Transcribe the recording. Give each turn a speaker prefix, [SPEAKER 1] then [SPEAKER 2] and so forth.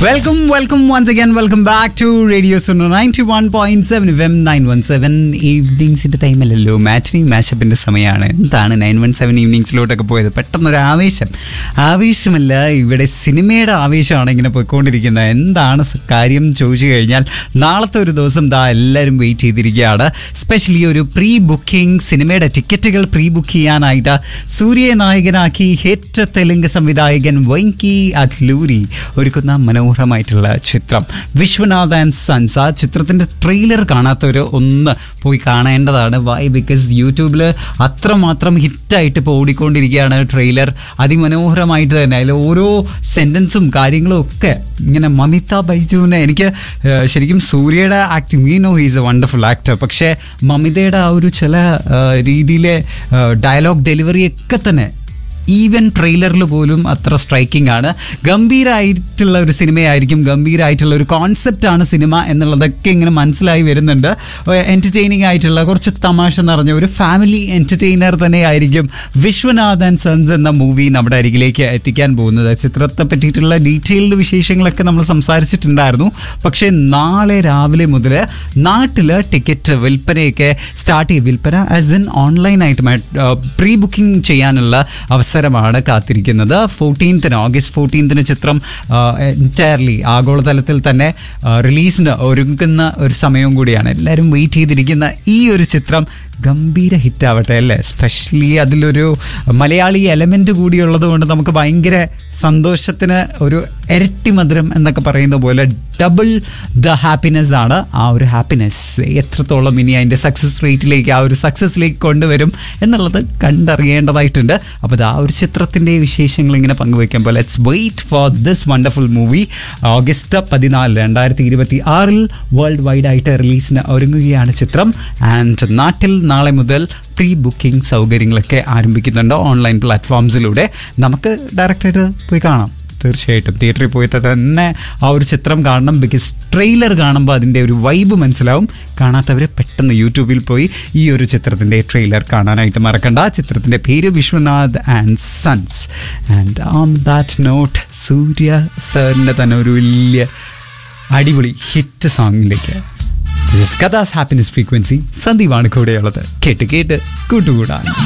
[SPEAKER 1] welcome welcome once again welcome back to radio Suno ninety one point seven M nine one seven ഈവനിങ്സിന്റെ ടൈമല്ലല്ലോ matinee മാഷപ്പിന്റെ സമയമാണ് എന്താണ് nine one seven ഈവനിങ്സിലോട്ടൊക്കെ പോയത് പെട്ടെന്നൊരു ആവേശം ആവേശമല്ല ഇവിടെ സിനിമയുടെ ആവേശമാണ് ഇങ്ങനെ പോയിക്കൊണ്ടിരിക്കുന്നത് എന്താണ് സ- കാര്യം ചോദിച്ചു കഴിഞ്ഞാൽ നാളത്തെ ഒരു ദിവസം ദാ എല്ലാവരും വെയിറ്റ് ചെയ്തിരിക്കുകയാണ് സ്പെഷ്യലി ഒരു പ്രീ ബുക്കിംഗ് സിനിമയുടെ ടിക്കറ്റുകൾ പ്രീ ബുക്ക് ചെയ്യാനായിട്ട് സൂര്യയെ നായകനാക്കി ഹിറ്റ് തെലുങ്ക് സംവിധായകൻ വൈങ്കി അറ്റ്ലൂരി ഒരുക്കുന്ന മനോഹരമായിട്ടുള്ള ചിത്രം വിശ്വനാഥ് ആൻഡ് സൺസ് ആ ചിത്രത്തിൻ്റെ ട്രെയിലർ കാണാത്തവർ ഒന്ന് പോയി കാണേണ്ടതാണ് വൈ ബിക്കോസ് യൂട്യൂബിൽ അത്രമാത്രം ഹിറ്റായിട്ട് ഇപ്പോൾ ഓടിക്കൊണ്ടിരിക്കുകയാണ് ട്രെയിലർ അതിമനോഹരമായിട്ട് തന്നെ അതിൽ ഓരോ സെൻറ്റൻസും കാര്യങ്ങളും ഒക്കെ ഇങ്ങനെ മമിത ബൈജുവിനെ എനിക്ക് ഏഹ്, ശരിക്കും സൂര്യയുടെ acting we know he's a wonderful actor പക്ഷേ മമിതയുടെ ആ ഒരു ചില ഏഹ്, രീതിയിലെ ഡയലോഗ് ഡെലിവറി ഒക്കെ തന്നെ ഈവൻ ട്രെയിലറിൽ പോലും അത്ര സ്ട്രൈക്കിംഗ് ആണ് ഗംഭീരമായിട്ടുള്ള ഒരു സിനിമയായിരിക്കും ഗംഭീരമായിട്ടുള്ള ഒരു കോൺസെപ്റ്റാണ് സിനിമ എന്നുള്ളതൊക്കെ ഇങ്ങനെ മനസ്സിലായി വരുന്നുണ്ട് എൻ്റർടൈനിങ് ആയിട്ടുള്ള കുറച്ച് തമാശ നിറഞ്ഞ ഒരു ഫാമിലി എൻ്റർടൈനർ തന്നെ ആയിരിക്കും വിശ്വനാഥ് ആൻഡ് സൺസ് എന്ന മൂവി നമ്മുടെ അരികിലേക്ക് എത്തിക്കാൻ പോകുന്നത് ചിത്രത്തെ പറ്റിയിട്ടുള്ള ഡീറ്റെയിൽഡ് വിശേഷങ്ങളൊക്കെ നമ്മൾ സംസാരിച്ചിട്ടുണ്ടായിരുന്നു പക്ഷേ നാളെ രാവിലെ മുതൽ നാട്ടിൽ ടിക്കറ്റ് വിൽപ്പനയൊക്കെ സ്റ്റാർട്ട് ചെയ്യും വിൽപ്പന ആസ് ഇൻ ഓൺലൈനായിട്ട് പ്രീ ബുക്കിംഗ് ചെയ്യാനുള്ള അവസരമാണ് കാത്തിരിക്കുന്നത് ഫോർട്ടീൻത്തിന് ഓഗസ്റ്റ് ഫോർട്ടീൻത്തിന് ചിത്രം എൻറ്റയർലി ആഗോളതലത്തിൽ തന്നെ റിലീസിന് ഒരുങ്ങുന്ന ഒരു സമയവും കൂടിയാണ് എല്ലാവരും വെയിറ്റ് ചെയ്തിരിക്കുന്ന ഈ ഒരു ചിത്രം ഗംഭീര ഹിറ്റാവട്ടെ അല്ലേ സ്പെഷ്യലി അതിലൊരു മലയാളി എലമെൻ്റ് കൂടിയുള്ളത് കൊണ്ട് നമുക്ക് ഭയങ്കര സന്തോഷത്തിന് ഒരു ഇരട്ടി മധുരം എന്നൊക്കെ പറയുന്ന പോലെ ഡബിൾ ദ ഹാപ്പിനെസ് ആണ് ആ ഒരു ഹാപ്പിനെസ് എത്രത്തോളം ഇനി അതിൻ്റെ സക്സസ് റേറ്റിലേക്ക് ആ ഒരു സക്സസ്സിലേക്ക് കൊണ്ടുവരും എന്നുള്ളത് കണ്ടറിയേണ്ടതായിട്ടുണ്ട് അപ്പോൾ ഇത് ആ ഒരു ചിത്രത്തിൻ്റെ വിശേഷങ്ങൾ ഇങ്ങനെ പങ്കുവയ്ക്കുമ്പോൾ let's wait for this wonderful movie August പതിനാല് രണ്ടായിരത്തി ഇരുപത്തി ആറിൽ വേൾഡ് വൈഡ് ആയിട്ട് റിലീസിന് ഒരുങ്ങുകയാണ് ചിത്രം ആൻഡ് നാട്ടിൽ നാളെ മുതൽ പ്രീ ബുക്കിംഗ് സൗകര്യങ്ങളൊക്കെ ആരംഭിക്കുന്നുണ്ട് ഓൺലൈൻ പ്ലാറ്റ്ഫോംസിലൂടെ നമുക്ക് ഡയറക്റ്റായിട്ട് പോയി കാണാം തീർച്ചയായിട്ടും തിയേറ്ററിൽ പോയിട്ട് തന്നെ ആ ഒരു ചിത്രം കാണണം ബിക്കോസ് ട്രെയിലർ കാണുമ്പോൾ അതിൻ്റെ ഒരു വൈബ് മനസ്സിലാവും കാണാത്തവർ പെട്ടെന്ന് യൂട്യൂബിൽ പോയി ഈ ഒരു ചിത്രത്തിൻ്റെ ട്രെയിലർ കാണാനായിട്ട് മറക്കണ്ട ചിത്രത്തിൻ്റെ പേര് Vishwanath and sons and on that note Surya സാറിൻ്റെ തന്നെ ഒരു വലിയ അടിപൊളി ഹിറ്റ് സോങ്ങിലേക്ക് കഥാസ് ഹാപ്പിനെസ് ഫ്രീക്വൻസി സന്ദീപാണ് കൂടെയുള്ളത് കേട്ട് കേട്ട് കൂട്ടുകൂടാൻ